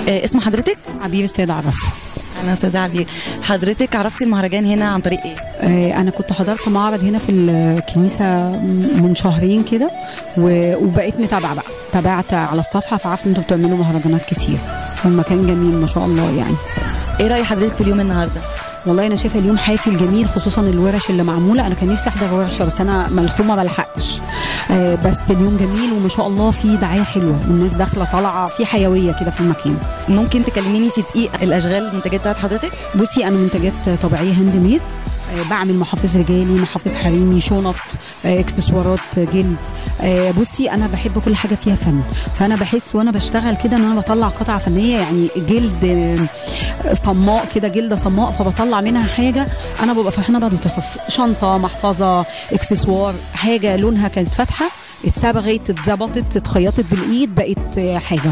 آه، اسم حضرتك عبير السيد عرف انا استاذه عبير حضرتك عرفتي المهرجان هنا عن طريق ايه آه، انا كنت حضرت معرض هنا في الكنيسه من شهرين كده و- وبقيت متابعه بقى تابعت على الصفحه فعرفت انتوا بتعملوا مهرجانات كتير والمكان جميل ما شاء الله يعني ايه راي حضرتك في اليوم النهارده والله انا شايفه اليوم حافل جميل خصوصا الورش اللي معموله انا كان نفسي احضر ورشه بس انا ملخومه ما لحقتش آه، بس اليوم جميل وما شاء الله في دعايه حلوه والناس داخله طالعه في حيويه كده في المكان ممكن تكلميني في دقيقه الاشغال المنتجات بتاعت حضرتك بصي انا منتجات طبيعيه هاند ميد آه، بعمل محافظ رجالي محافظ حريمي شنط آه، اكسسوارات آه، جلد آه، بصي انا بحب كل حاجه فيها فن فانا بحس وانا بشتغل كده ان انا بطلع قطعه فنيه يعني جلد آه، صماء كده جلده صماء فبطلع منها حاجه انا ببقى فرحانه بعد ما تخلص شنطه محفظه اكسسوار حاجه لونها كانت فاتحه اتصبغت اتظبطت اتخيطت بالايد بقت آه، حاجه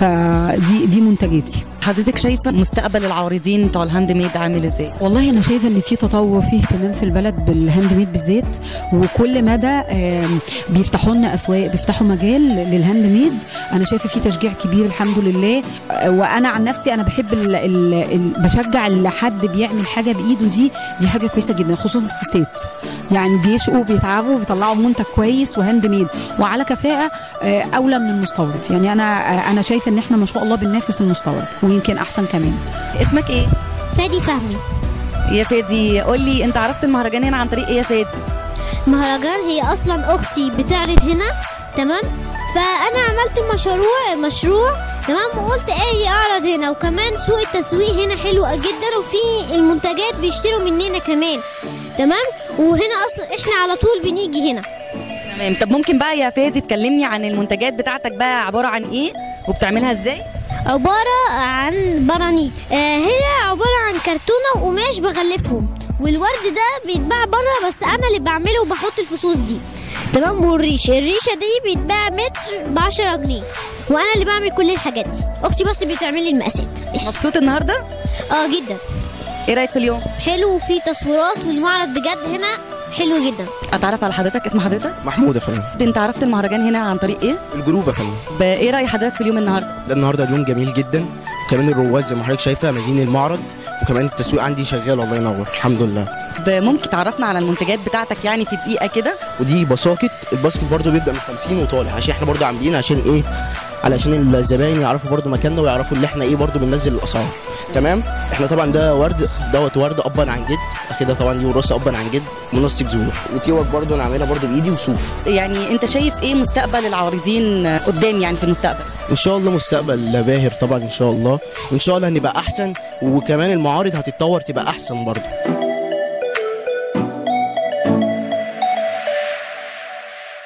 فدي دي منتجاتي حضرتك شايفه مستقبل العارضين بتوع الهاند ميد عامل ازاي والله انا شايفه ان في تطور فيه اهتمام في البلد بالهاند ميد بالذات وكل مدى آم، بيفتحوا لنا اسواق بيفتحوا مجال للهاند ميد انا شايفه في تشجيع كبير الحمد لله آه، وانا عن نفسي انا بحب ال ال ال بشجع اللي حد بيعمل حاجه بايده دي دي حاجه كويسه جدا خصوصا الستات يعني بيشقوا بيتعبوا بيطلعوا منتج كويس وهاند ميد وعلى كفاءه آه، اولى من المستورد يعني انا آه، انا شايفه ان احنا ما شاء الله بننافس المستورد ويمكن احسن كمان اسمك ايه فادي فهمي يا فادي قول لي انت عرفت المهرجان هنا عن طريق ايه يا فادي مهرجان هي اصلا اختي بتعرض هنا تمام فانا عملت مشروع مشروع تمام وقلت اجي اعرض هنا وكمان سوق التسويق هنا حلو جدا وفي المنتجات بيشتروا مننا كمان تمام وهنا اصلا احنا على طول بنيجي هنا تمام طب ممكن بقى يا فادي تكلمني عن المنتجات بتاعتك بقى عباره عن ايه وبتعملها ازاي عبارة عن برانيت آه هي عبارة عن كرتونة وقماش بغلفهم والورد ده بيتباع بره بس انا اللي بعمله وبحط الفصوص دي تمام والريش الريشة دي بيتباع متر ب 10 جنيه وانا اللي بعمل كل الحاجات دي اختي بس بتعمل لي المقاسات إيش؟ مبسوط النهارده اه جدا ايه رايك في اليوم حلو وفي تصويرات والمعرض بجد هنا حلو جدا اتعرف على حضرتك اسم حضرتك محمود يا فندم انت عرفت المهرجان هنا عن طريق ايه الجروب يا فندم ب- ايه راي حضرتك في اليوم النهارده ده النهارده اليوم جميل جدا وكمان الرواد زي ما حضرتك شايفه مالين المعرض وكمان التسويق عندي شغال الله ينور الحمد لله ب- ممكن تعرفنا على المنتجات بتاعتك يعني في دقيقه كده ودي بساكت الباسكت برضو بيبدا من 50 وطالع عشان احنا برضو عاملين عشان ايه علشان الزباين يعرفوا برضو مكاننا ويعرفوا اللي احنا ايه برضو بننزل الاسعار تمام احنا طبعا ده ورد دوت ورد ابا عن جد اخدها طبعا دي وراثه ابا عن جد منسق زور وتيوك برضو انا عاملها برضو بايدي وصوف يعني انت شايف ايه مستقبل العارضين قدام يعني في المستقبل ان شاء الله مستقبل باهر طبعا ان شاء الله وان شاء الله هنبقى احسن وكمان المعارض هتتطور تبقى احسن برضو